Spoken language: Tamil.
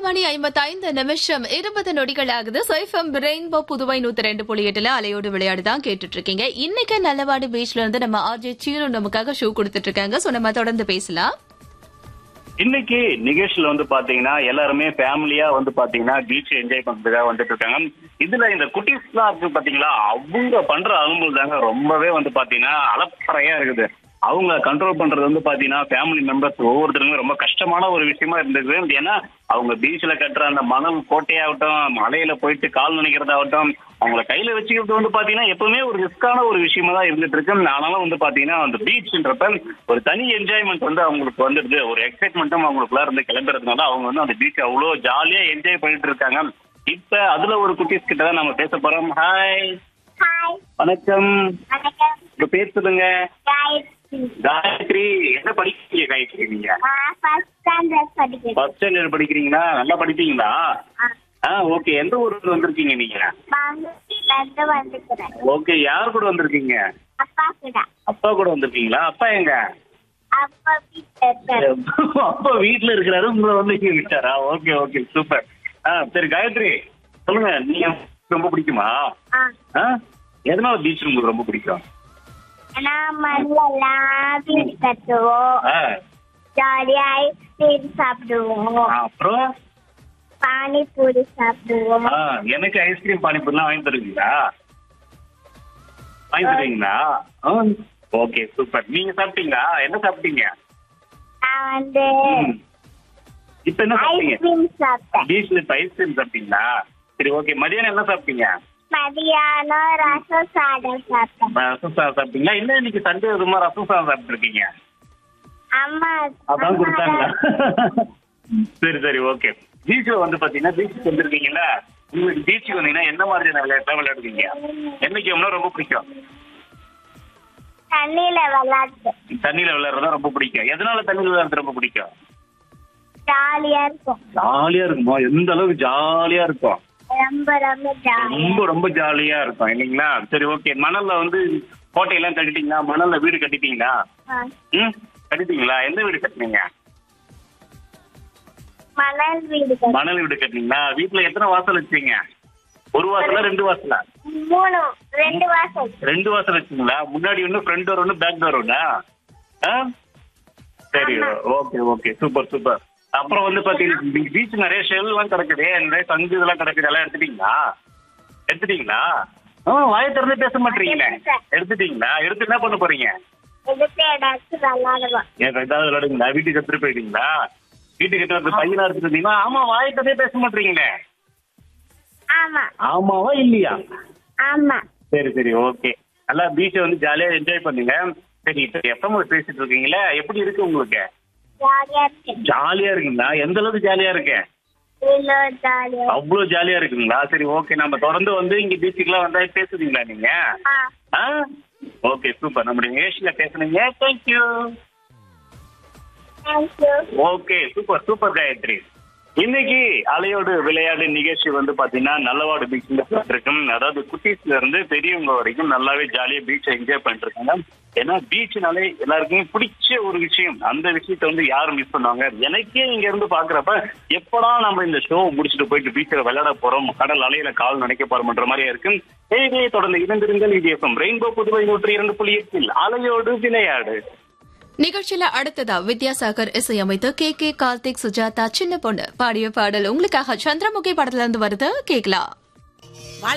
மணி ஐம்பத்தைந்து நிமிஷம் இருபது நொடிகள் ஆகுது சைஃபம் ரெயின்போ புதுவை நூத்தி ரெண்டு புள்ளி எட்டுல அலையோடு விளையாடு தான் கேட்டுட்டு இருக்கீங்க இன்னைக்கு நல்லவாடு பீச்ல இருந்து நம்ம ஆர்ஜே சீரு நமக்காக ஷோ கொடுத்துட்டு இருக்காங்க சோ நம்ம தொடர்ந்து பேசலாம் இன்னைக்கு நிகழ்ச்சியில வந்து பாத்தீங்கன்னா எல்லாருமே ஃபேமிலியா வந்து பாத்தீங்கன்னா பீச் என்ஜாய் பண்றதுக்காக வந்துட்டு இருக்காங்க இதுல இந்த குட்டீஸ்லாம் இருக்கு பாத்தீங்களா அவங்க பண்ற அலுவல் தாங்க ரொம்பவே வந்து பாத்தீங்கன்னா அலப்பறையா இருக்குது அவங்க கண்ட்ரோல் பண்றது வந்து பாத்தீங்கன்னா ஃபேமிலி மெம்பர்ஸ் ஒவ்வொருத்தருமே ரொம்ப கஷ்டமான ஒரு விஷயமா இருந்தது ஏன்னா அவங்க பீச்ல கட்டுற அந்த மணல் கோட்டையாகட்டும் மலையில போயிட்டு கால் நினைக்கிறதாகட்டும் அவங்கள கையில வச்சுக்கிறது வந்து பாத்தீங்கன்னா எப்பவுமே ஒரு ரிஸ்கான ஒரு விஷயமா தான் இருந்துட்டு இருக்கு ஆனாலும் வந்து பாத்தீங்கன்னா அந்த பீச்ன்றப்ப ஒரு தனி என்ஜாய்மெண்ட் வந்து அவங்களுக்கு வந்துடுது ஒரு எக்ஸைட்மெண்ட்டும் அவங்களுக்குள்ள இருந்து கிளம்புறதுனால அவங்க வந்து அந்த பீச் அவ்வளோ ஜாலியா என்ஜாய் பண்ணிட்டு இருக்காங்க இப்ப அதுல ஒரு குட்டீஸ் கிட்ட தான் நம்ம பேச போறோம் ஹாய் ஹாய் வணக்கம் வணக்கம் உங்க பேர் சொல்லுங்க காயத்ரி காயத்ரி என்ன படிக்கிறீங்க காயத்ரி நீங்க நான் ஃபர்ஸ்ட் ஸ்டாண்டர்ட் படிக்கிறேன் ஃபர்ஸ்ட் ஸ்டாண்டர்ட் படிக்கிறீங்களா நல்லா படிப்பீங்களா ஆ ஓகே எந்த ஊர்ல இருந்து வந்திருக்கீங்க நீங்க பெங்களூர்ல இருந்து வந்துக்கிறேன் ஓகே யார் கூட வந்திருக்கீங்க அப்பா கூட அப்பா கூட வந்திருக்கீங்களா அப்பா எங்க அப்பா வீட்டுல இருக்காரு அப்பா வீட்ல இருக்கிறாரு உங்களை வந்து இங்க விட்டாரா ஓகே ஓகே சூப்பர் ஆ சரி காயத்ரி சொல்லுங்க நீங்க ரொம்ப பிடிக்குமா ஆ ஆ எதனால பீச் உங்களுக்கு ரொம்ப பிடிக்கும் நான் மண்ணெல்லாம் பீச் கட்டுவோம் ஆ ஜாலியா ஐஸ்கிரீம் சாப்பிடுவோம் ஆ, அப்புறம் பானிபூரி சாப்பிடுவோம் ஆ, எனக்கு ஐஸ்கிரீம் பானிபூரிலாம் வாங்கி தருவீங்களா வாங்கி தருவீங்களா ஓகே சூப்பர் நீங்க சாப்பிட்டீங்களா என்ன சாப்பிட்டீங்க நான் வந்து ம். இப்ப என்ன சாப்பிட்டீங்க ஐஸ்கிரீம் சாப்பிட்டேன் பீச்ல இப்ப ஐஸ்கிரீம் சாப்பிட்டீங்களா சரி ஓகே மதியானம் என்ன சாப்பிட்டீங்க மதியானம் ரசம் சாதம் சாப்பிட்டேன் ரசம் சாதம் சாப்பிட்டீங்களா என்ன இன்னைக்கு சண்டே விதமா ரசம் சாதம் சாப்பிட்டு இருக்கீங்க அம்மா அதான் அம்மா கொடுத்தாங்களா சரி சரி ஓகே பீச்ல வந்து பாத்தீங்கன்னா பீச்சுக்கு வந்திருக்கீங்கல்ல உங்களுக்கு பீச்சுக்கு வந்தீங்கன்னா என்ன மாதிரியான விளையாட்டு விளையாடுவீங்க என்ன கேம்னா ரொம்ப பிடிக்கும் தண்ணியில விளையாட்டு தண்ணியில விளையாடுறதா ரொம்ப பிடிக்கும் எதனால தண்ணியில விளையாடுறது ரொம்ப பிடிக்கும் ஜாலியா இருக்கும் ஜாலியா இருக்குமா எந்த அளவுக்கு ஜாலியா இருக்கும் ரொம்ப ரொம்ப ஜாலியா ரொம்ப ரொம்ப ஜாலியா இருக்கும் இல்லைங்களா சரி ஓகே மணல்ல வந்து கோட்டையெல்லாம் கட்டிட்டீங்களா மணல்ல வீடு கட்டிட்டீங்களா ஆ. ம் கட்டிட்டீங்களா எந்த வீடு கட்டினீங்க மணல் வீடு கட்டு. மணல் வீடு கட்டினீங்களா வீட்டுல எத்தனை வாசல் வச்சீங்க ஒரு வாசலா ரெண்டு வாசலா மூணு ரெண்டு வாசல் ரெண்டு வாசல் வச்சுங்களா முன்னாடி ஒன்று ஃப்ரண்ட் டோர் ஒன்று பேக் டோர் ஒண்ணா ஆ சரி ஓகே ஓகே சூப்பர் சூப்பர் அப்புறம் வந்து பாத்தீங்கன்னா பீச் நிறைய ஷெல் எல்லாம் கிடக்குது நிறைய சங்கு இதெல்லாம் கிடக்குது எல்லாம் எடுத்துட்டீங்களா எடுத்துட்டீங்களா ஆ வாயை திறந்து பேச மாட்டீங்களே எடுத்துட்டீங்களா எடுத்து என்ன பண்ண போறீங்க எடுத்து ஏதாச்சும் விளையாடுவோம் ஏன் ஏதாவது விளையாடுங்களா வீட்டுக்கு எடுத்துட்டு போயிட்டீங்களா வீட்டுக்கு எடுத்து வந்து பையனா எடுத்துட்டு வந்தீங்களா ஆமா வாயை திறந்தே பேச மாட்டீங்களே ஆமா ஆமாவா இல்லையா ஆமா சரி சரி ஓகே நல்லா பீச்சை வந்து ஜாலியா என்ஜாய் பண்ணுங்க சரி இப்ப எஃப்எம் பேசிட்டு இருக்கீங்களே எப்படி இருக்கு உங்களுக்கு ஜாலியா இருக்கு ஜாலியா இருக்குங்களா எந்த அளவுக்கு ஜாலியா இருக்கு இவ்வளோ ஜாலியா அவ்வளவு ஜாலியா இருக்குங்களா சரி ஓகே நம்ம தொடர்ந்து வந்து இங்க பீச்சுக்குலாம் வந்தா பேசுறீங்களா நீங்க ஆ ஆ ஓகே சூப்பர் நம்முடைய நிகழ்ச்சியில பேசுனீங்க thank you thank you okay super super Gayathri இன்னைக்கு அலையோடு விளையாடு நிகழ்ச்சி வந்து பாத்தீங்கன்னா நல்லவாடு பீச்ல இருக்கும் அதாவது குட்டீஸ்ல இருந்து பெரியவங்க வரைக்கும் நல்லாவே ஜாலியா பீச்சை என்ஜாய் பண்ணிட்டு இருக்காங்க ஏன்னா பீச்னாலே எல்லாருக்குமே பிடிச்ச ஒரு விஷயம் அந்த விஷயத்த வந்து யாரும் மிஸ் பண்ணுவாங்க எனக்கே இங்க இருந்து பாக்குறப்ப எப்படா நம்ம இந்த ஷோ முடிச்சுட்டு போயிட்டு பீச்சில் விளையாட போறோம் கடல் அலையில கால் நினைக்க போறோம்ன்ற மாதிரியா இருக்கு செய்தியை தொடர்ந்து இணைந்திருங்கள் இது எஃப்எம் ரெயின்போ புதுவை நூற்றி இரண்டு புள்ளி எட்டில் அலையோடு விளையாடு நிகழ்ச்சியில அடுத்ததா வித்யாசாகர் இசையமைத்து கே கே கார்த்திக் சுஜாதா சின்ன பொண்ணு பாடிய பாடல் உங்களுக்காக சந்திரமுகி படத்துல இருந்து வருது கேக்கலாம்